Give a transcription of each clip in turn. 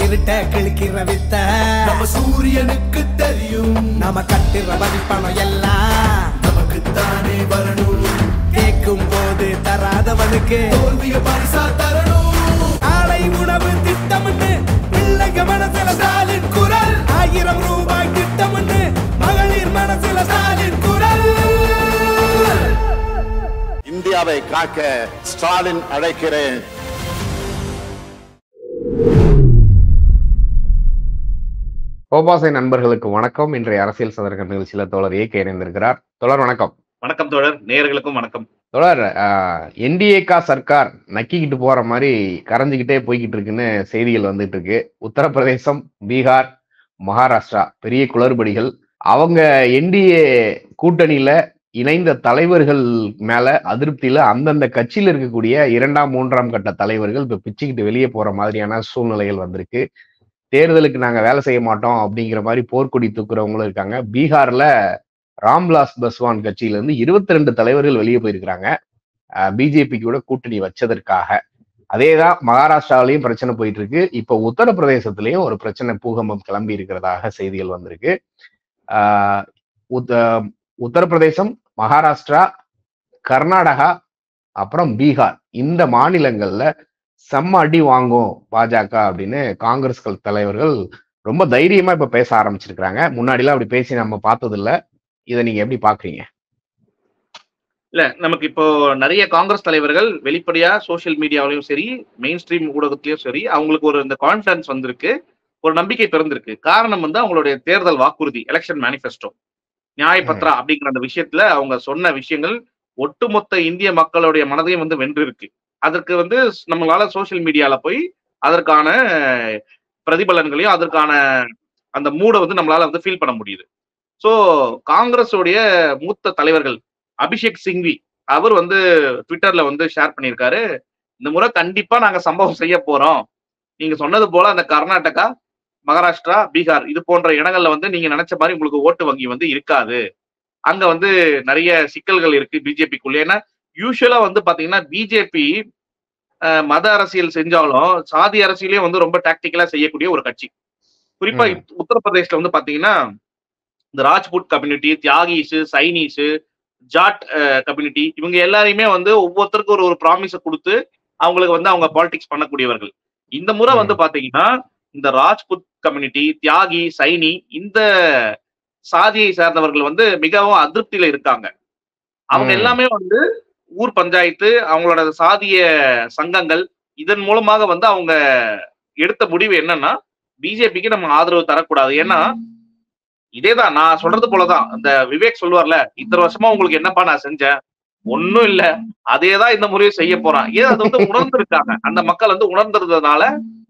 இருட்ட கிழிக்கிற வித்த நம்ம சூரியனுக்கு தெரியும் நாம கட்டுற வரிப்பணம் எல்லாம் நமக்குத்தானே வரணும் கேட்கும் போது தராதவனுக்கு தோல்விய பரிசா தரணும் ஆலை உணவு திட்டம்னு பிள்ளைங்க மனசுல ஸ்டாலின் குரல் ஆயிரம் ரூபாய் திட்டம்னு மகளிர் மனசுல ஸ்டாலின் குரல் இந்தியாவை காக்க ஸ்டாலின் அழைக்கிறேன் கோபாசை நண்பர்களுக்கு வணக்கம் இன்றைய அரசியல் சதரக நிகழ்ச்சியில தோழர் ஏ இணைந்திருக்கிறார் தோழர் வணக்கம் வணக்கம் தோழர் நேயர்களுக்கும் வணக்கம் தோழர் என்டிஏகா சர்க்கார் நக்கிக்கிட்டு போற மாதிரி கரைஞ்சிக்கிட்டே போய்கிட்டு இருக்குன்னு செய்திகள் வந்துட்டு இருக்கு உத்தரப்பிரதேசம் பீகார் மகாராஷ்டிரா பெரிய குளறுபடிகள் அவங்க என்டிஏ கூட்டணியில இணைந்த தலைவர்கள் மேல அதிருப்தியில அந்தந்த கட்சியில இருக்கக்கூடிய இரண்டாம் மூன்றாம் கட்ட தலைவர்கள் இப்ப பிச்சுக்கிட்டு வெளியே போற மாதிரியான சூழ்நிலைகள் வந்திருக்கு தேர்தலுக்கு நாங்க வேலை செய்ய மாட்டோம் அப்படிங்கிற மாதிரி போர்க்கொடி தூக்குறவங்களும் இருக்காங்க பீகார்ல ராம்விலாஸ் பஸ்வான் கட்சியில இருந்து இருபத்தி ரெண்டு தலைவர்கள் வெளியே போயிருக்கிறாங்க பிஜேபி கூட கூட்டணி வச்சதற்காக அதேதான் மகாராஷ்டிராவிலையும் பிரச்சனை போயிட்டு இருக்கு இப்போ உத்தரப்பிரதேசத்திலையும் ஒரு பிரச்சனை பூகம்பம் கிளம்பி இருக்கிறதாக செய்திகள் வந்திருக்கு ஆஹ் உத்த- உத்தரப்பிரதேசம் மகாராஷ்டிரா கர்நாடகா அப்புறம் பீகார் இந்த மாநிலங்கள்ல செம்ம அடி வாங்கும் பாஜக அப்படின்னு காங்கிரஸ் கல் தலைவர்கள் ரொம்ப தைரியமா இப்ப பேச ஆரம்பிச்சிருக்கிறாங்க முன்னாடிலாம் அப்படி பேசி நம்ம பார்த்தது இல்ல இதை நீங்க எப்படி பாக்குறீங்க இல்ல நமக்கு இப்போ நிறைய காங்கிரஸ் தலைவர்கள் வெளிப்படையா சோஷியல் மீடியாவிலையும் சரி மெயின் ஸ்ட்ரீம் ஊடகத்திலயும் சரி அவங்களுக்கு ஒரு இந்த கான்பிடன்ஸ் வந்திருக்கு ஒரு நம்பிக்கை பிறந்திருக்கு காரணம் வந்து அவங்களுடைய தேர்தல் வாக்குறுதி எலெக்ஷன் மேனிஃபெஸ்டோ நியாயபத்ரா அப்படிங்கிற அந்த விஷயத்துல அவங்க சொன்ன விஷயங்கள் ஒட்டுமொத்த இந்திய மக்களுடைய மனதையும் வந்து வென்றிருக்கு அதற்கு வந்து நம்மளால சோஷியல் மீடியால போய் அதற்கான பிரதிபலன்களையும் அதற்கான அந்த மூடை வந்து நம்மளால வந்து ஃபீல் பண்ண முடியுது ஸோ காங்கிரஸுடைய மூத்த தலைவர்கள் அபிஷேக் சிங்வி அவர் வந்து ட்விட்டர்ல வந்து ஷேர் பண்ணியிருக்காரு இந்த முறை கண்டிப்பா நாங்க சம்பவம் செய்ய போறோம் நீங்க சொன்னது போல அந்த கர்நாடகா மகாராஷ்டிரா பீகார் இது போன்ற இடங்கள்ல வந்து நீங்க நினைச்ச மாதிரி உங்களுக்கு ஓட்டு வங்கி வந்து இருக்காது அங்க வந்து நிறைய சிக்கல்கள் இருக்கு பிஜேபிக்குள்ள ஏன்னா யூஸ்வலா வந்து பாத்தீங்கன்னா பிஜேபி மத அரசியல் செஞ்சாலும் சாதி அரசியலையும் வந்து ரொம்ப டாக்டிக்கலா செய்யக்கூடிய ஒரு கட்சி குறிப்பா ம். இத்- உத்தரப்பிரதேஷ்ல வந்து பாத்தீங்கன்னா இந்த ராஜ்புட் கம்யூனிட்டி தியாகிஸ் சைனீஸ் ஜாட் கம்யூனிட்டி இவங்க எல்லாரையுமே வந்து ஒவ்வொருத்தருக்கும் ஒரு ஒரு ப்ராமிஸை கொடுத்து அவங்களுக்கு வந்து அவங்க பாலிடிக்ஸ் பண்ணக்கூடியவர்கள் இந்த முறை வந்து பாத்தீங்கன்னா இந்த ராஜ்புத் கம்யூனிட்டி தியாகி சைனி இந்த சாதியை சேர்ந்தவர்கள் வந்து மிகவும் அதிருப்தியில இருக்காங்க அவங்க ம். எல்லாமே வந்து ஊர் பஞ்சாயத்து அவங்களோட சாதிய சங்கங்கள் இதன் மூலமாக வந்து அவங்க எடுத்த முடிவு என்னன்னா பிஜேபிக்கு நம்ம ஆதரவு தரக்கூடாது ஏன்னா இதேதான் நான் சொல்றது போலதான் இந்த விவேக் சொல்லுவார்ல இத்தனை வருஷமா உங்களுக்கு என்னப்பா நான் செஞ்சேன் ஒண்ணும் இல்ல அதேதான் இந்த முறையும் செய்ய போறான் ஏன் அது வந்து உணர்ந்திருக்காங்க அந்த மக்கள் வந்து உணர்ந்திருந்ததுனால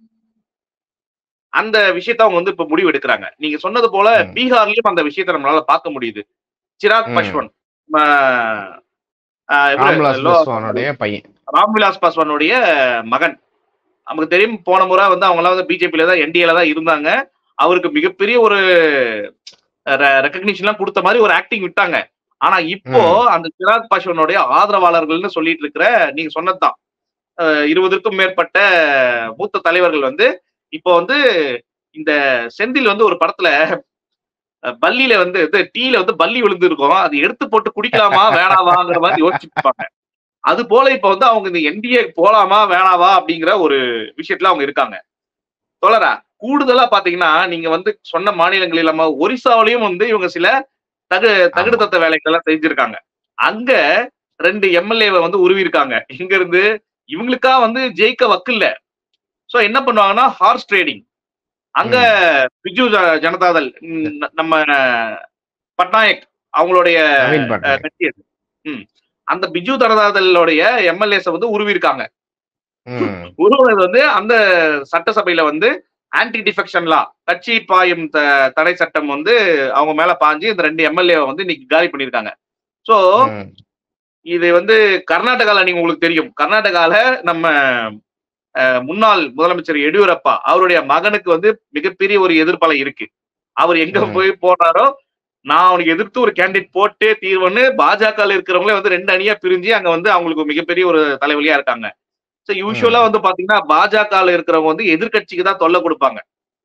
அந்த விஷயத்த அவங்க வந்து இப்ப முடிவு எடுக்கிறாங்க நீங்க சொன்னது போல ம். பீகார்லயும் அந்த விஷயத்த நம்மளால பார்க்க முடியுது சிராக் ம். பஸ்வான் ஆஹ் ஆஹ் இவரு, ராம்விலாஸ் லோ- பஸ்வானுடைய பையன் ராம்விலாஸ் பாஸ்வானுடைய மகன் நமக்கு தெரியும் போன முறை வந்து அவங்க எல்லாம் வந்து பிஜேபியில தான் என்டிஏல தான் இருந்தாங்க அவருக்கு மிகப்பெரிய ஒரு ரெக்கக்னிஷன் எல்லாம் கொடுத்த மாதிரி ஒரு ஆக்டிங் விட்டாங்க ஆனா இப்போ அந்த சிராக் பாஸ்வானுடைய ஆதரவாளர்கள்னு சொல்லிட்டு இருக்கிற நீங்க சொன்னதுதான் அஹ் இருபதுக்கும் மேற்பட்ட மூத்த தலைவர்கள் வந்து இப்போ வந்து இந்த செந்தில் வந்து ஒரு படத்துல அஹ், பல்லியில வந்து இது டீல வந்து பல்லி விழுந்து இருக்கும் அது எடுத்து போட்டு குடிக்கலாமா வேணாவாங்கிற மாதிரி யோசிச்சுட்டு இருப்பாங்க அது போல இப்ப வந்து அவங்க இந்த என்டிஏ போலாமா வேணாவா அப்படிங்கிற ஒரு விஷயத்துல அவங்க இருக்காங்க தோழரா கூடுதலா பாத்தீங்கன்னா நீங்க வந்து சொன்ன மாநிலங்கள் இல்லாம ஒரிசாவிலையும் வந்து இவங்க சில தகு தகுடுதத்த வேலைகள் எல்லாம் செஞ்சிருக்காங்க அங்க ரெண்டு எம்எல்ஏவை வந்து உருவிருக்காங்க இங்க இருந்து இவங்களுக்கா வந்து ஜெயிக்க வக்கில்ல சோ என்ன பண்ணுவாங்கன்னா ஹார்ஸ் ட்ரேடிங் அங்க பிஜு ஜ- ஜனதாதள் ம், ந- நம்ம பட்நாயக் அவங்களுடைய நவீன் அஹ், பட்நாயக் கட்சி அது ம். அந்த பிஜு ஜனதாதளுடைய எம்எல்ஏஸ் வந்து உருவிருக்காங்க ம். உருவனது வந்து அந்த சட்டசபையில வந்து ஆன்டி டிஃபெக்ஷன் லா கட்சி பாயும் த- தடை சட்டம் வந்து அவங்க மேல பாஞ்சு இந்த ரெண்டு எம்எல்ஏ வந்து இன்னைக்கு காலி பண்ணிருக்காங்க சோ ம். இது வந்து கர்நாடகால நீங்க உங்களுக்கு தெரியும் கர்நாடகால நம்ம அஹ், முன்னாள் முதலமைச்சர் எடியூரப்பா அவருடைய மகனுக்கு வந்து மிகப்பெரிய ஒரு எதிர்ப்பலை இருக்கு அவர் எங்க ம். போய் போனாரோ நான் அவனுக்கு எதிர்த்து ஒரு கேண்டிடேட் போட்டே தீர்வுன்னு பாஜக இருக்கிறவங்களே வந்து ரெண்டு அணியா பிரிஞ்சு அங்க வந்து அவங்களுக்கு மிகப்பெரிய ஒரு தலைவலியா இருக்காங்க சோ யூஸ்வலா வந்து பாத்தீங்கன்னா பாஜகல இருக்கிறவங்க வந்து எதிர்க்கட்சிக்கு தான் தொல்லை கொடுப்பாங்க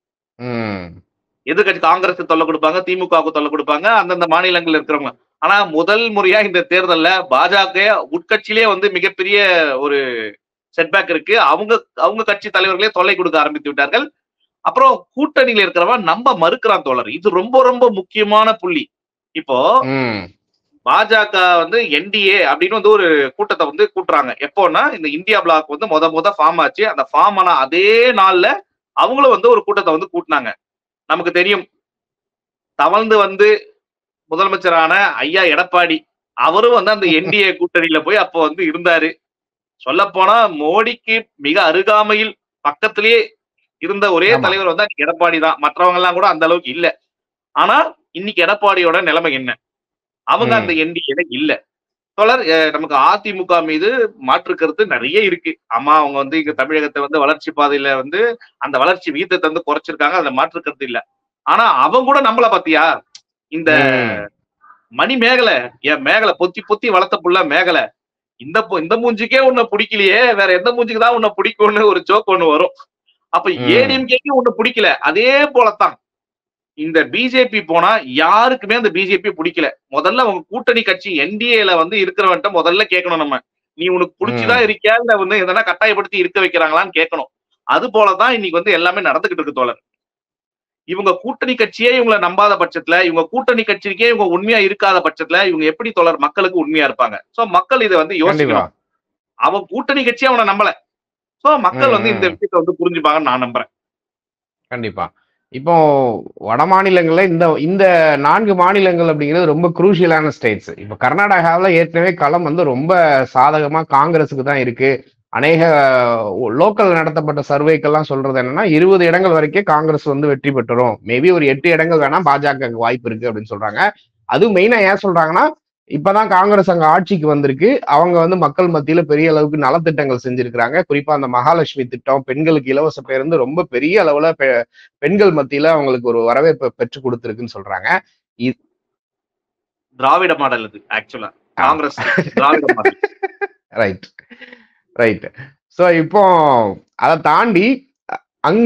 ம் எதிர்க்கட்சி காங்கிரஸுக்கு தொல்லை கொடுப்பாங்க திமுகவுக்கு தொல்லை கொடுப்பாங்க அந்தந்த மாநிலங்கள்ல இருக்கிறவங்க ஆனா முதல் முறையா இந்த தேர்தல்ல பாஜக உட்கட்சியிலே வந்து மிகப்பெரிய ஒரு செட்பேக் இருக்கு அவங்க அவங்க கட்சி தலைவர்களே தொல்லை கொடுக்க ஆரம்பித்து விட்டார்கள் அப்புறம் கூட்டணியில இருக்கிறவன் நம்ப மறுக்கிறான் தோழர் இது ரொம்ப ரொம்ப முக்கியமான புள்ளி இப்போ ம் பாஜக வந்து என்டிஏ அப்படின்னு வந்து ஒரு கூட்டத்தை வந்து கூட்டுறாங்க எப்போன்னா இந்த இந்தியா பிளாக் வந்து முத முத ஃபார்ம் ஆச்சு அந்த ஃபார்ம் ஆன அதே நாள்ல அவங்களும் வந்து ஒரு கூட்டத்தை வந்து கூட்டினாங்க நமக்கு தெரியும் தவழ்ந்து வந்து முதலமைச்சரான ஐயா எடப்பாடி அவரும் வந்து அந்த என்டிஏ கூட்டணியில போய் அப்போ வந்து இருந்தாரு சொல்ல போனா மோடிக்கு மிக அருகாமையில் பக்கத்திலேயே இருந்த ஒரே ஆமா. தலைவர் வந்து அன்னைக்கு எடப்பாடி தான் மற்றவங்க எல்லாம் கூட அந்த அளவுக்கு இல்ல ஆனா இன்னைக்கு எடப்பாடியோட நிலைமை என்ன அவங்க ம். அந்த என்டிஏல இல்ல தொடர் அஹ், நமக்கு அதிமுக மீது மாற்று கருத்து நிறைய இருக்கு ஆமா அவங்க வந்து இங்க தமிழகத்தை வந்து வளர்ச்சி பாதையில வந்து அந்த வளர்ச்சி விகிதத்தை வந்து குறைச்சிருக்காங்க அதுல மாற்று கருத்து இல்ல ஆனா அவங்க கூட நம்மள பாத்தியா இந்த ம். மணி மேகலை என் மேகலை பொத்தி பொத்தி வளர்த்த புள்ள மேகலை இந்த பொ- இந்த மூஞ்சிக்கே உன்னை பிடிக்கலையே வேற எந்த மூஞ்சிக்கு தான் உன்னை பிடிக்கும்னு ஒரு ஜோக் ஒண்ணு வரும் அப்ப ம். ஏடிஎம்கேக்கு உன்னை பிடிக்கல அதே போலத்தான் இந்த பிஜேபி போனா யாருக்குமே அந்த பிஜேபி பிடிக்கல முதல்ல அவங்க கூட்டணி கட்சி என்டிஏல வந்து இருக்கிறவன்ட்ட முதல்ல கேட்கணும் நம்ம நீ உனக்கு பிடிச்சுதான் இருக்கியா இல்ல வந்து எதனா கட்டாயப்படுத்தி இருக்க வைக்கிறாங்களான்னு கேட்கணும் அது போலதான் இன்னைக்கு வந்து எல்லாமே நடந்துகிட்டு இருக்கு தோழர் இவங்க கூட்டணி கட்சியே இவங்களை நம்பாத பட்சத்துல இவங்க கூட்டணி கட்சிக்கே இவங்க உண்மையா இருக்காத பட்சத்துல இவங்க எப்படி தோழர் மக்களுக்கு உண்மையா இருப்பாங்க சோ மக்கள் இதை வந்து கண்டிப்பா யோசிக்கணும் அவன் கூட்டணி கட்சியே அவனை நம்பல சோ மக்கள் வந்து ம், இந்த ம். விஷயத்தை வந்து புரிஞ்சுப்பாங்கன்னு நான் நம்புறேன் கண்டிப்பா இப்போ வட மாநிலங்கள்ல இந்த இந்த நான்கு மாநிலங்கள் அப்படிங்கிறது ரொம்ப குரூஷியலான ஸ்டேட்ஸ் இப்போ கர்நாடகாவில் ஏற்கனவே களம் வந்து ரொம்ப சாதகமா காங்கிரஸுக்கு தான் இருக்கு அநேக லோக்கல் நடத்தப்பட்ட சர்வேக்கெல்லாம் சொல்றது என்னன்னா இருபது இடங்கள் வரைக்கும் காங்கிரஸ் வந்து வெற்றி பெற்றுரும் மேபி ஒரு எட்டு இடங்கள் வேணா பாஜகவுக்கு வாய்ப்பு இருக்கு அப்படின்னு சொல்றாங்க அதுவும் மெயினா ஏன் சொல்றாங்கன்னா இப்பதான் காங்கிரஸ் அங்க ஆட்சிக்கு வந்திருக்கு அவங்க வந்து மக்கள் மத்தியில பெரிய அளவுக்கு நலத்திட்டங்கள் செஞ்சிருக்கிறாங்க குறிப்பா அந்த மகாலட்சுமி திட்டம் பெண்களுக்கு இலவச பேருந்து ரொம்ப பெரிய அளவுல பெ- பெண்கள் மத்தியில அவங்களுக்கு ஒரு வரவேற்பை பெற்று கொடுத்துருக்குன்னு சொல்றாங்க திராவிட மாடல் இது ஆக்சுவலா Congress Dravida model right right so இப்போ அதை தாண்டி அ- அங்க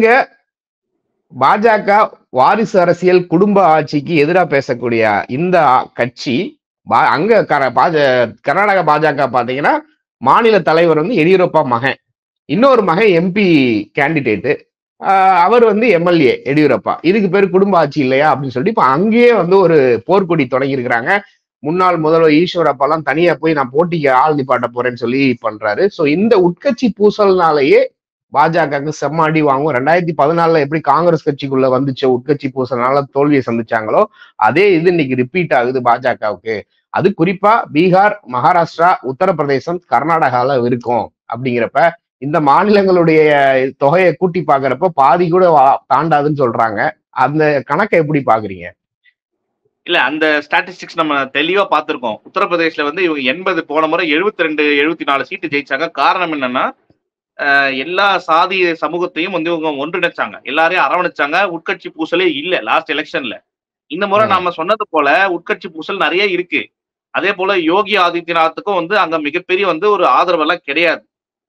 பாஜக வாரிசு அரசியல் குடும்ப ஆட்சிக்கு எதிராக பேசக்கூடிய இந்த ஆ- கட்சி பா- அங்க கர- பாஜ கர்நாடக பாஜக பாத்தீங்கன்னா மாநில தலைவர் வந்து எடியூரப்பா மகன் இன்னொரு மகன் எம்பி கேண்டிடேட்டு அவர் வந்து எம்எல்ஏ எடியூரப்பா இதுக்கு பேர் குடும்ப ஆட்சி இல்லையா அப்படின்னு சொல்லிட்டு இப்ப அங்கேயே வந்து ஒரு போர்க்கொடி தொடங்கி இருக்கிறாங்க முன்னாள் முதல்வர் ஈஸ்வரப்பாலாம் தனியா போய் நான் போட்டிக்கு ஆள் நிப்பாட்ட போறேன்னு சொல்லி பண்றாரு சோ இந்த உட்கட்சி பூசல்னாலேயே பாஜகவுக்கு செம்ம அடி வாங்கும் ரெண்டாயிரத்தி பதினாலுல எப்படி காங்கிரஸ் கட்சிக்குள்ள வந்துச்சு உட்கட்சி பூசல்னால தோல்வியை சந்திச்சாங்களோ அதே இது இன்னைக்கு ரிப்பீட் ஆகுது பாஜகவுக்கு அது குறிப்பா பீகார் மகாராஷ்டிரா உத்தரப்பிரதேசம் கர்நாடகால இருக்கும் அப்படிங்கிறப்ப இந்த மாநிலங்களுடைய தொகையை கூட்டி பாக்குறப்ப பாதி கூட வா- தாண்டாதுன்னு சொல்றாங்க அந்த கணக்கை எப்படி பாக்குறீங்க இல்ல அந்த ஸ்டாட்டிஸ்டிக்ஸ் நம்ம தெளிவா பார்த்திருக்கோம் உத்தரப்பிரதேஷ்ல வந்து இவங்க எண்பது போன முறை 72 ரெண்டு எழுபத்தி நாலு சீட்டு ஜெயிச்சாங்க காரணம் என்னன்னா அஹ், எல்லா சாதி சமூகத்தையும் வந்து இவங்க ஒன்றிணைச்சாங்க எல்லாரையும் அரவணைச்சாங்க உட்கட்சி பூசலே இல்ல லாஸ்ட் எலெக்ஷன்ல இந்த முறை ம். நாம சொன்னது போல உட்கட்சி பூசல் நிறைய இருக்கு அதே போல யோகி ஆதித்யநாத்துக்கும் வந்து அங்க மிகப்பெரிய வந்து ஒரு ஆதரவெல்லாம் கிடையாது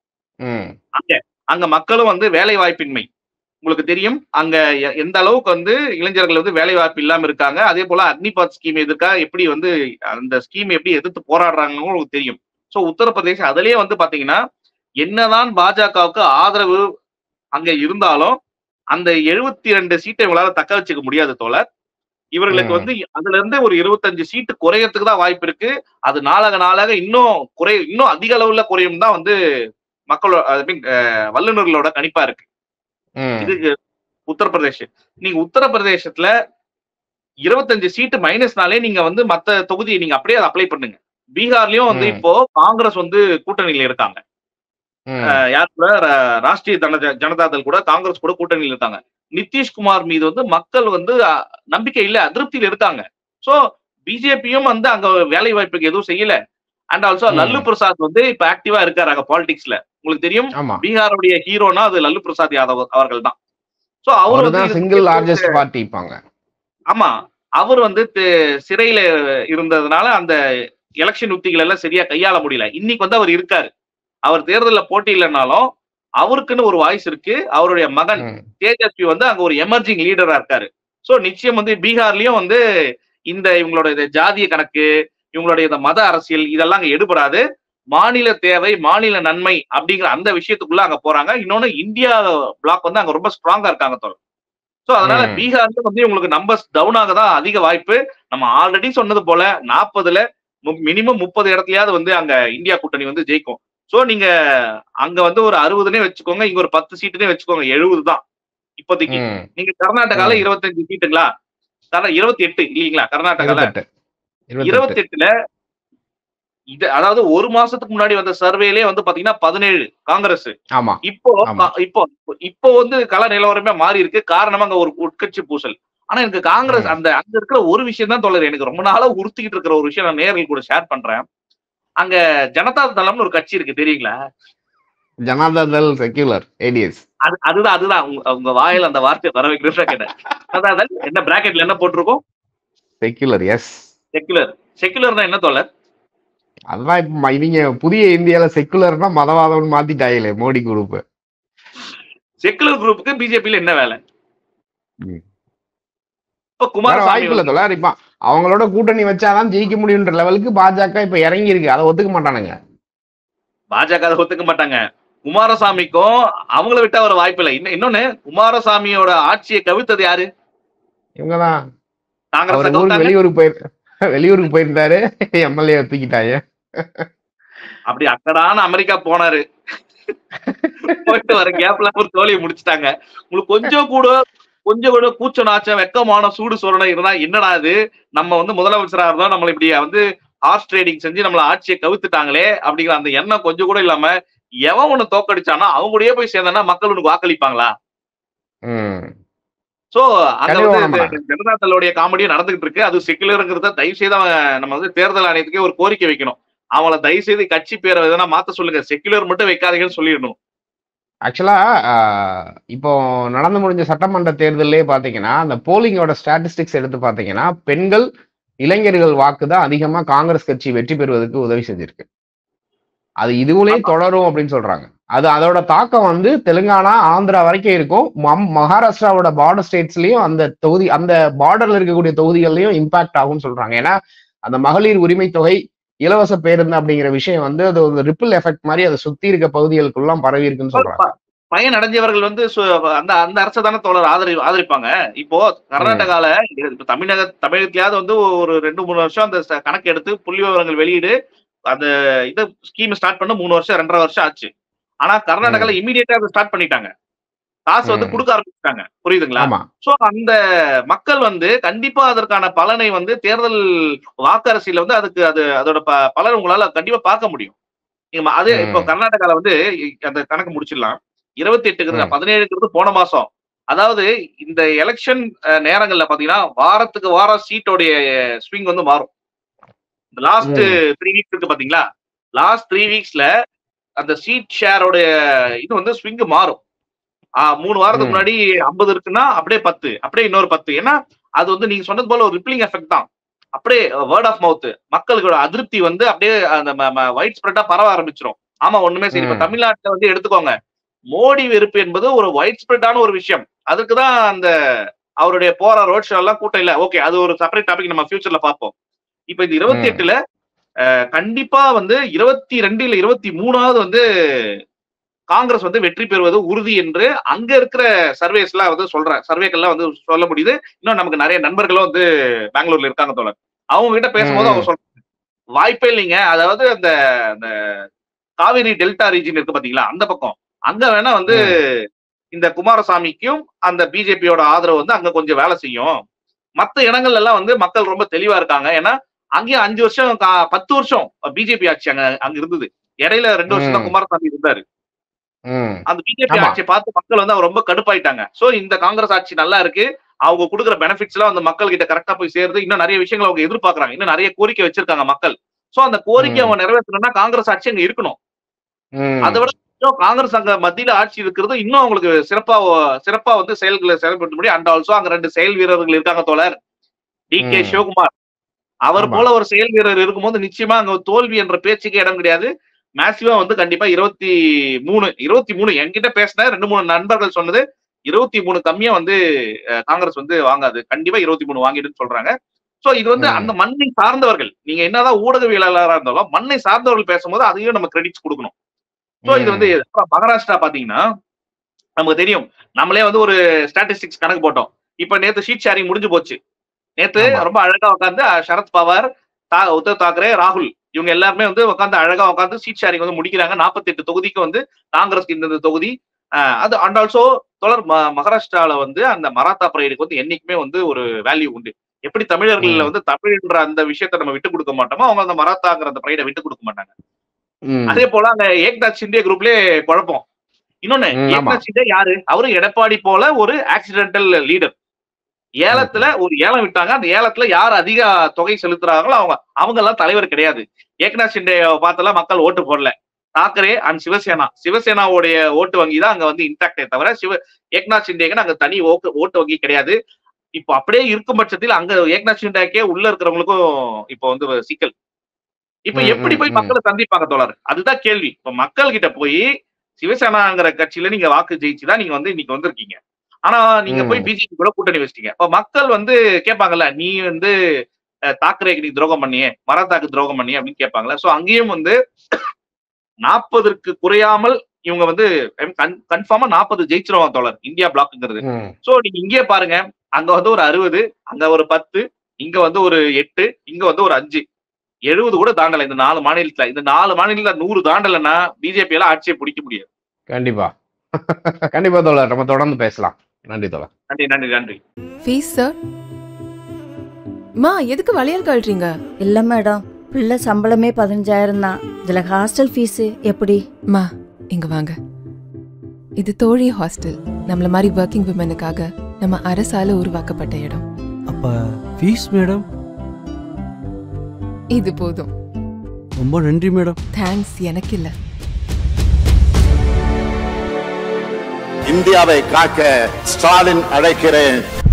ம் அங்க மக்களும் வந்து வேலை வாய்ப்பின்மை உங்களுக்கு தெரியும் அங்க எ- எந்த அளவுக்கு வந்து இளைஞர்கள் வந்து வேலை வாய்ப்பு இல்லாம இருக்காங்க அதே போல அக்னிபாத் ஸ்கீம் எதிர்க்கா எப்படி வந்து அந்த ஸ்கீம் எப்படி எதிர்த்து போராடுறாங்கன்னு உங்களுக்கு தெரியும் சோ உத்தரப்பிரதேசம் அதுலயே வந்து பாத்தீங்கன்னா என்னதான் பாஜகவுக்கு ஆதரவு அங்க இருந்தாலும் அந்த எழுபத்தி ரெண்டு சீட்டை இவங்களால தக்க வச்சுக்க முடியாது தோழர் இவர்களுக்கு ம். வந்து அதுல இருந்து ஒரு இருபத்தஞ்சு சீட்டு குறையறதுக்கு தான் வாய்ப்பு இருக்கு அது நாளாக நாளாக இன்னும் குறை இன்னும் அதிக அளவுல குறையும் தான் வந்து மக்களோட ஐ மீன் வல்லுநர்களோட கணிப்பா இருக்கு ம் இது உத்தரப்பிரதேஷ் நீங்க உத்தரப்பிரதேசத்துல இருபத்தஞ்சு சீட்டு மைனஸ்னாலே நீங்க வந்து மத்த தொகுதியை நீங்க அப்படியே அப்ளை பண்ணுங்க பீகார்லயும் வந்து ம். இப்போ காங்கிரஸ் வந்து கூட்டணியில இருக்காங்க ம் அஹ் யார் கூட ர- ராஷ்டிரிய ஜன ஜனதாதள் கூட காங்கிரஸ் கூட கூட்டணியில் இருக்காங்க நிதிஷ்குமார் மீது வந்து மக்கள் வந்து அஹ், நம்பிக்கை இல்ல அதிருப்தியில இருக்காங்க சோ பிஜேபியும் வந்து அங்க வேலை வாய்ப்புக்கு எதுவும் செய்யல அண்ட் ஆல்சோ ம். லல்லு பிரசாத் வந்து இப்ப ஆக்டிவா இருக்காரு அங்க பாலிடிக்ஸ்ல உங்களுக்கு தெரியும் ஆமா பீகாருடைய ஹீரோனா அது லல்லு பிரசாத் யாதவ் அவர்கள் தான் சோ அவர் அவர்தான் வந்து சிங்கிள் லார்ஜஸ்ட் பார்ட்டிப்பாங்க ஆமா அவர் வந்து தி- சிறையில இருந்ததுனால அந்த எலெக்ஷன் உத்திகள் எல்லாம் சரியா கையாள முடியல இன்னைக்கு வந்து அவர் இருக்காரு அவர் தேர்தலில் போட்டி இல்லைனாலும் அவருக்குன்னு ஒரு வாய்ஸ் இருக்கு அவருடைய மகன் ம். தேஜஸ்வி வந்து அங்க ஒரு எமர்ஜிங் லீடரா இருக்காரு சோ நிச்சயம் வந்து பீகார்லயும் வந்து இந்த இவங்களோட இந்த ஜாதிய கணக்கு இவங்களுடைய இந்த மத அரசியல் இதெல்லாம் அங்க எடுபடாது மாநில தேவை மாநில நன்மை அப்படிங்கிற அந்த விஷயத்துக்குள்ள அங்க போறாங்க இன்னொன்னு இந்தியா பிளாக் வந்து அங்க ரொம்ப ஸ்ட்ராங்கா இருக்காங்க தோழர் சோ அதனால ம். பீகார்ல வந்து உங்களுக்கு நம்பர்ஸ் டவுன் ஆக தான் அதிக வாய்ப்பு நம்ம ஆல்ரெடி சொன்னது போல நாற்பதுல மினிமம் முப்பது இடத்துலயாவது வந்து அங்க இந்தியா கூட்டணி வந்து ஜெயிக்கும் சோ நீங்க அங்க வந்து ஒரு அறுபதுனே வச்சுக்கோங்க இங்க ஒரு பத்து சீட்டுனே வச்சுக்கோங்க எழுபது தான் இப்போதைக்கு ம். நீங்க கர்நாடகால ம். இருபத்தஞ்சு சீட்டுங்களா கர்நா இருபத்தி எட்டு இல்லீங்களா கர்நாடகால இருபத்தெட்டு இருபத்தெட்டு இருபத்தி எட்டுல இது அதாவது ஒரு மாசத்துக்கு முன்னாடி வந்த சர்வேலே வந்து பாத்தீங்கன்னா பதினேழு காங்கிரஸ் ஆமா இப்போ ஆமா. இப்போ இப்போ வந்து கள நிலவரமே மாறி இருக்கு காரணம் அங்க ஒரு உட்கட்சி பூசல் ஆனா எனக்கு காங்கிரஸ் ம். அந்த அங்க இருக்கிற ஒரு விஷயம் தான் தோழர் எனக்கு ரொம்ப நாளா உறுத்திக்கிட்டு இருக்கிற ஒரு விஷயம் நான் நேரில் கூட ஷேர் பண்றேன் அங்க ஜனதா தளம்னு ஒரு கட்சி இருக்கு தெரியுங்களா ஜனாதல் செக்யூலர் ஏடிஎஸ் அது அதுதான் அதுதான் உங்க- உங்க வாயில அந்த வார்த்தை வர வைக்கிறதா கேட்டேன் அதாவது என்ன பிராக்கெட்ல என்ன போட்டிருக்கோம் செக்யூலர் எஸ் செக்குலர் செக்குலர்னா என்ன தோழர் அதான் இப்ப ம- இவங்க புதிய இந்தியால செக்குலர்னா மதவாதம்னு மாத்திட்டாங்களே மோடி குரூப் செக்குலர் குரூப்புக்கு பிஜேபியில என்ன வேலை ம். இப்ப வேற குமாரசாமி வாய்ப்பு இல்ல தொழில் இப்ப அவங்களோட கூட்டணி வச்சாதான் ஜெயிக்க முடியுன்ற லெவலுக்கு பாஜக இப்ப இறங்கி இருக்கு அதை ஒத்துக்க மாட்டானுங்க பாஜக அதை ஒத்துக்க மாட்டாங்க குமாரசாமிக்கும் அவங்கள விட்டா ஒரு வாய்ப்பு இல்லை இன்னும் இன்னொன்னு குமாரசாமியோட ஆட்சியை கவிழ்த்தது யாரு இவங்கதான் காங்கிரஸ் அவர் ஊருக்கு கவிழ்த்தாங்க. வெளியூருக்கு போயிரு வெளியூருக்கு போயிருந்தாரு எம்எல்ஏ தூக்கிட்டாங்க அப்படி அக்கடான அமெரிக்கா போனாரு போயிட்டு வர கேப்ல ஒரு தோழியை முடிச்சுட்டாங்க உங்களுக்கு கொஞ்சம் கூட கொஞ்சம் கூட கூச்ச நாச்சம் வெக்கமான சூடு சொரணை இருந்தா என்னடா இது நம்ம வந்து முதலமைச்சரா இருந்தோம் நம்மள இப்படி வந்து ஹார்ஸ் ட்ரேடிங் செஞ்சு நம்மள ஆட்சியை கவித்துட்டாங்களே அப்படிங்கிற அந்த எண்ணம் கொஞ்சம் கூட இல்லாம எவன் ஒண்ணு தோக்கடிச்சானோ அவங்க கூடயே போய் சேர்ந்தனா மக்கள் உனக்கு வாக்களிப்பாங்களா ம் சோ அங்க கண்டிப்பா வந்து பண்ண இந்த ஜனதா தளோடைய காமெடியும் நடந்துகிட்டு இருக்கு அது செக்குலருங்கிறத தயவு செய்து அவன் நம்ம வந்து தேர்தல் ஆணையத்துக்கே ஒரு கோரிக்கை வைக்கணும் அவங்கள தயவு செய்து கட்சி பேரை எதனா மாத்த சொல்லுங்க செக்குலர் மட்டும் வைக்காதீங்கன்னு சொல்லிடணும் ஆக்சுவலா இப்போ நடந்து முடிஞ்ச சட்டமன்ற தேர்தலே பாத்தீங்கன்னா அந்த போலிங்கோட ஸ்டாட்டிஸ்டிக்ஸ் எடுத்து பாத்தீங்கன்னா பெண்கள் இளைஞர்கள் வாக்கு தான் அதிகமா காங்கிரஸ் கட்சி வெற்றி பெறுவதற்கு உதவி செஞ்சிருக்கு அது இதுவுலயே தொடரும் அப்படின்னு சொல்றாங்க அது அதோட தாக்கம் வந்து தெலுங்கானா ஆந்திரா வரைக்கும் இருக்கும் மம்- மகாராஷ்டிராவோட பார்டர் ஸ்டேட்ஸ்லயும் அந்த தொகுதி அந்த பார்டர்ல இருக்கக்கூடிய தொகுதிகள்லயும் இம்பாக்ட் ஆகும்னு சொல்றாங்க ஏன்னா அந்த மகளிர் உரிமை தொகை இலவச பேருந்து அப்படிங்கிற விஷயம் வந்து அது ஒரு ரிப்பிள் எஃபெக்ட் மாதிரி அதை சுத்தி இருக்க பகுதிகளுக்குள்ளாம் பரவி இருக்குன்னு சொல்றாங்க ப- பயன் அடைஞ்சவர்கள் வந்து சு- அந்த அந்த அரசை தானே தோழர் ஆதரி ஆதரிப்பாங்க இப்போ கர்நாடகால இப்ப தமிழக தமிழகத்திலயாவது வந்து ஒரு ரெண்டு மூணு வருஷம் அந்த ச- கணக்கு எடுத்து புள்ளி விவரங்கள் வெளியிடு அந்த இது ஸ்கீம் ஸ்டார்ட் பண்ண மூணு வருஷம் ரெண்டரை வருஷம் ஆச்சு ஆனா கர்நாடகால இமீடியட்டா அதை ஸ்டார்ட் பண்ணிட்டாங்க காசு வந்து ம். கொடுக்க ஆரம்பிச்சிட்டாங்க புரியுதுங்களா ஆமா சோ அந்த மக்கள் வந்து கண்டிப்பா அதற்கான பலனை வந்து தேர்தல் வாக்கரசியில வந்து அதுக்கு அது அதோட ப- பலன் உங்களால கண்டிப்பா பார்க்க முடியும் நீங்க ம- அது இப்போ ம். கர்நாடகால வந்து இ- அந்த கணக்கு முடிச்சிடலாம் இருபத்தி எட்டுங்கிறது ம். பதினேழுங்கிறது போன மாசம் அதாவது இந்த எலெக்ஷன் நேரங்கள்ல பாத்தீங்கன்னா வாரத்துக்கு வாரம் சீட்டோடைய ஸ்விங் வந்து மாறும் இந்த லாஸ்ட் த்ரீ வீக்ஸ் இருக்கு பாத்தீங்களா லாஸ்ட் த்ரீ வீக்ஸ்ல அந்த சீட் ஷேரோட இது வந்து ஸ்விங் மாறும் ஆ, மூணு வாரத்துக்கு ம். முன்னாடி ஐம்பது இருக்குன்னா அப்படியே பத்து அப்படியே இன்னொரு பத்து ஏன்னா அது வந்து நீங்க சொன்னது போல ஒரு ரிப்ளிங் எஃபெக்ட் தான் அப்படியே வேர்ட் ஆஃப் மவுத் மக்களோட அதிருப்தி வந்து அப்படியே அந்த ஒயிட் ஸ்ப்ரெட்டா பரவ ஆரம்பிச்சிரும் ஆமா ஒண்ணுமே சரி இப்ப ம். தமிழ்நாட்டுல வந்து எடுத்துக்கோங்க மோடி வெறுப்பு என்பது ஒரு ஒயிட் ஸ்ப்ரெட்டான ஒரு விஷயம் அதுக்குதான் அந்த அவருடைய போற ரோட் ஷோ எல்லாம் கூட்டம் இல்ல ஓகே அது ஒரு செப்பரேட் டாபிக் நம்ம ஃபியூச்சர்ல பார்ப்போம் இப்ப இந்த இருபத்தி ம். எட்டுல கண்டிப்பா வந்து இருபத்தி ரெண்டு இல்ல இருபத்தி மூணாவது வந்து காங்கிரஸ் வந்து வெற்றி பெறுவது உறுதி என்று அங்க இருக்கிற சர்வேஸ் எல்லாம் வந்து சொல்ற சர்வேக்கள்லாம் வந்து சொல்ல முடியுது இன்னும் நமக்கு நிறைய நண்பர்களும் வந்து பெங்களூர்ல இருக்காங்க தோழர் அவங்க கிட்ட பேசும்போது அவங்க சொல்றாங்க வாய்ப்பே இல்லைங்க அதாவது அந்த அந்த காவிரி டெல்டா ரீஜன் இருக்கு பாத்தீங்களா அந்த பக்கம் அங்க வேணா வந்து இந்த குமாரசாமிக்கும் அந்த பிஜேபியோட ஆதரவு வந்து அங்க கொஞ்சம் வேலை செய்யும் மத்த இடங்கள்ல எல்லாம் வந்து மக்கள் ரொம்ப தெளிவா இருக்காங்க ஏன்னா அங்கேயும் அஞ்சு வருஷம் கா- பத்து வருஷம் பிஜேபி ஆட்சி அங்க அங்க இருந்தது இடையில ரெண்டு வருஷம் தான் ம். குமாரசாமி இருந்தாரு ம் அந்த பிஜேபி ஆமா. ஆட்சியை பார்த்து மக்கள் வந்து அவர் ரொம்ப கடுப்பாயிட்டாங்க சோ இந்த காங்கிரஸ் ஆட்சி நல்லா இருக்கு அவங்க கொடுக்குற பெனிஃபிட்ஸ் எல்லாம் அந்த மக்கள் கிட்ட கரெக்டா போய் சேருது இன்னும் நிறைய விஷயங்கள் அவங்க எதிர்பார்க்கறாங்க இன்னும் நிறைய கோரிக்கை வச்சிருக்காங்க மக்கள் சோ அந்த கோரிக்கை ம். அவங்க நிறைவேற்றணும்னா காங்கிரஸ் ஆட்சி அங்க இருக்கணும் ம். அதை விட இன்னும் காங்கிரஸ் அங்க மத்தியில ஆட்சி இருக்கிறது இன்னும் அவங்களுக்கு சிறப்பா சிறப்பா வந்து செயல்களை செயல்படுத்த முடியும் அண்ட் ஆல்சோ அங்க ரெண்டு செயல் வீரர்கள் இருக்காங்க தோழர் டி கே ம். சிவகுமார் அவர் ஆமா. போல ஒரு செயல் வீரர் இருக்கும்போது நிச்சயமா அங்க தோல்வி என்ற பேச்சுக்கு இடம் கிடையாது மேசிவா வந்து கண்டிப்பா இருபத்தி மூணு இருபத்தி மூணு என்கிட்ட பேசின ரெண்டு மூணு நண்பர்கள் சொன்னது இருபத்தி மூணு கம்மியா வந்து அஹ், காங்கிரஸ் வந்து வாங்காது கண்டிப்பா இருபத்தி மூணு வாங்கிடுன்னு சொல்றாங்க சோ இது வந்து ம். அந்த மண்ணை சார்ந்தவர்கள் நீங்க என்னதான் ஊடகவியலாளராக இருந்தாலும் மண்ணை சார்ந்தவர்கள் பேசும்போது அதையும் நம்ம கிரெடிட்ஸ் கொடுக்கணும் சோ இது வந்து இப்ப மகாராஷ்டிரா பாத்தீங்கன்னா நமக்கு தெரியும் நம்மளே வந்து ஒரு ஸ்டாட்டிஸ்டிக்ஸ் கணக்கு போட்டோம் இப்ப நேத்து ஷீட் ஷேரிங் முடிஞ்சு போச்சு நேத்து ஆமா. ரொம்ப அழகா உட்காந்து சரத் பவார் தா- உத்தவ் தாக்கரே ராகுல் இவங்க எல்லாருமே வந்து உட்காந்து அழகா உட்காந்து சீட் ஷேரிங் வந்து முடிக்கிறாங்க 48 தொகுதிக்கு வந்து காங்கிரஸ்க்கு இந்த தொகுதி அஹ், அது அண்ட் ஆல்சோ தொடர் ம- மகாராஷ்டிரால வந்து அந்த மராத்தா பரையடுக்கு வந்து என்னைக்குமே வந்து ஒரு வேல்யூ உண்டு எப்படி தமிழர்கள்ல ம். வந்து தமிழ்ன்ற அந்த விஷயத்த நம்ம விட்டு கொடுக்க மாட்டோமோ அவங்க அந்த மராத்தாங்கிற அந்த பரையடை விட்டு கொடுக்க மாட்டாங்க ம். அதே போல அங்க ஏக்நாத் சிண்டே குரூப்லயே குழப்பம் இன்னொன்னு ம், ஆமா. ஏக்நாத் சிண்டே யாரு அவரு எடப்பாடி போல ஒரு ஆக்சிடென்டல் லீடர் ஏலத்துல ஒரு ஏலம் விட்டாங்க அந்த ஏலத்துல யார் அதிக தொகை செலுத்துறாங்களோ அவங்க அவங்க எல்லாம் தலைவர் கிடையாது ஏக்நாத் சிண்டே பார்த்தெல்லாம் மக்கள் ஓட்டு போடல தாக்கரே அண்ட் சிவசேனா சிவசேனாவுடைய ஓட்டு வங்கி தான் அங்க வந்து இன்டாக்டே தவிர சிவ ஏக்நாத் சிண்டேக்கு அங்க தனி ஓட்டு ஓட்டு வங்கி கிடையாது இப்போ அப்படியே இருக்கும் பட்சத்தில் அங்க ஏக்நாத் சிண்டேக்கே உள்ள இருக்கிறவங்களுக்கும் இப்போ வந்து சிக்கல் இப்ப ம், எப்படி ம், போய் ம். மக்களை சந்திப்பாங்க தோழர் அதுதான் கேள்வி இப்ப மக்கள் கிட்ட போய் சிவசேனாங்கிற கட்சியில நீங்க வாக்கு ஜெயிச்சுதான் நீங்க வந்து இன்னைக்கு வந்திருக்கீங்க ஆனா நீங்க போய் ம். பிஜேபி கூட கூட்டணி வச்சிட்டீங்க இப்ப மக்கள் வந்து கேட்பாங்கல்ல நீ வந்து அஹ், தாக்கரேக்கு நீ துரோகம் பண்ணியே மராத்தாக்கு துரோகம் பண்ணியே அப்படின்னு கேட்பாங்கல்ல சோ அங்கேயும் வந்து நாற்பதற்கு குறையாமல் இவங்க வந்து கன்ஃபார்மா நாற்பது ஜெயிச்சிருவாங்க தோழர் இந்தியா பிளாக்ங்கிறது ம். சோ நீங்க இங்கே பாருங்க அங்க வந்து ஒரு அறுபது அங்க ஒரு பத்து இங்க வந்து ஒரு எட்டு இங்க வந்து ஒரு அஞ்சு எழுபது கூட தாண்டல இந்த நாலு மாநிலத்துல இந்த நாலு மாநிலத்துல நூறு தாண்டலைன்னா பிஜேபி எல்லாம் ஆட்சியை பிடிக்க முடியாது கண்டிப்பா கண்டிப்பா தோழர் நம்ம தொடர்ந்து பேசலாம் நன்றி தோழர் நன்றி நன்றி நன்றி ஃபீஸ் சார் மா எதுக்கு வளையல் கழட்டுறீங்க இல்லை மேடம் பிள்ளை சம்பளமே பதினஞ்சாயிரம் தான் இதில் ஹாஸ்டல் ஃபீஸு எப்படி மா இங்க வாங்க இது தோழி ஹாஸ்டல் நம்மள மாதிரி ஒர்க்கிங் விமனுக்காக நம்ம அரசால உருவாக்கப்பட்ட இடம் அப்ப ஃபீஸ் மேடம் இது போதும் ரொம்ப நன்றி மேடம் தேங்க்ஸ் எனக்கு இல்ல இந்தியாவை காக்க ஸ்டாலின் அழைக்கிறேன்